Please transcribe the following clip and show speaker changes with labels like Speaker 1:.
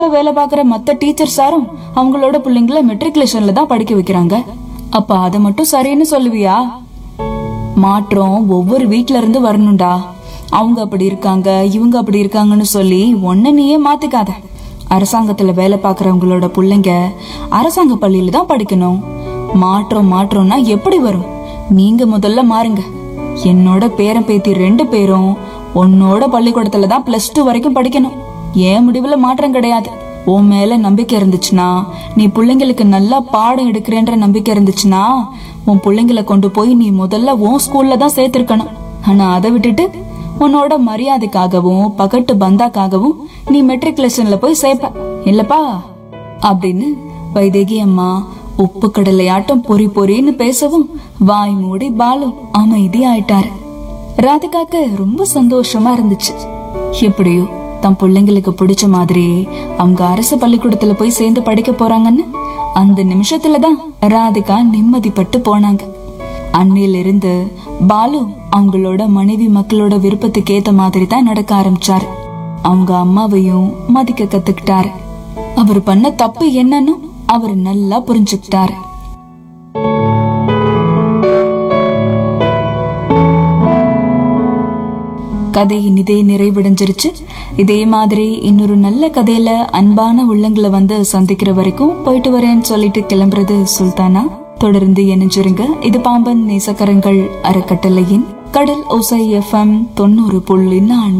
Speaker 1: வேலை பார்க்குற மத்த டீச்சர் சாரும் அவங்களோட பிள்ளைங்கள மெட்ரிகுலேஷன்ல தான் படிக்க வைக்கிறாங்க அப்ப அதை மட்டும் சரின்னு சொல்லுவியா மாற்றம் ஒவ்வொரு வீட்ல இருந்து வரணும்டா அவங்க அப்படி இருக்காங்க இவங்க அப்படி இருக்காங்கன்னு சொல்லி ஒன்ன நீயே மாத்திக்காத அரசாங்கத்துல வேலை பார்க்கறவங்களோட பிள்ளைங்க அரசாங்க பள்ளியில தான் படிக்கணும் மாற்றம் மாற்றம்னா எப்படி வரும் நீங்க முதல்ல மாறுங்க என்னோட பேரன் பேத்தி ரெண்டு பேரும் உன்னோட பள்ளிக்கூடத்துல தான் பிளஸ் டூ வரைக்கும் படிக்கணும் என் முடிவுல மாற்றம் கிடையாது உன் மேல நம்பிக்கை இருந்துச்சுன்னா நீ பிள்ளைங்களுக்கு நல்லா பாடம் எடுக்கிறேன்ற நம்பிக்கை இருந்துச்சுன்னா உன் பிள்ளைங்களை கொண்டு போய் நீ முதல்ல உன் ஸ்கூல்ல தான் சேர்த்திருக்கணும் ஆனா அதை விட்டுட்டு உன்னோட மரியாதைக்காகவும் பகட்டு பந்தாக்காகவும் நீ மெட்ரிகுலேஷன்ல போய் சேர்ப்ப இல்லப்பா அப்படின்னு வைதேகி அம்மா உப்பு கடலையாட்டம் பொறி பொறின்னு பேசவும் வாய் மூடி பாலு அமைதி ஆயிட்டாரு ராதிகாக்கு ரொம்ப சந்தோஷமா இருந்துச்சு எப்படியோ தம் பிள்ளைங்களுக்கு பிடிச்ச மாதிரி அவங்க அரசு பள்ளிக்கூடத்துல போய் சேர்ந்து படிக்க போறாங்கன்னு அந்த நிமிஷத்துலதான் ராதிகா நிம்மதிப்பட்டு போனாங்க அன்னையில இருந்து பாலு அவங்களோட மனைவி மக்களோட விருப்பத்துக்கு ஏத்த மாதிரி தான் நடக்க ஆரம்பிச்சாரு அவங்க அம்மாவையும் மதிக்க கத்துக்கிட்டாரு அவர் பண்ண தப்பு என்னன்னு அவர் நல்லா புரிஞ்சுக்கிட்டாரு கதையின் இதே நிறைவடைஞ்சிருச்சு இதே மாதிரி இன்னொரு நல்ல கதையில அன்பான உள்ளங்களை வந்து சந்திக்கிற வரைக்கும் போயிட்டு வரேன்னு சொல்லிட்டு கிளம்புறது சுல்தானா தொடர்ந்து இணைஞ்சிருங்க இது பாம்பன் நேசக்கரங்கள் அறக்கட்டளையின் கடல் ஒசை எஃப்எம் தொண்ணூறு புள்ளி நான்கு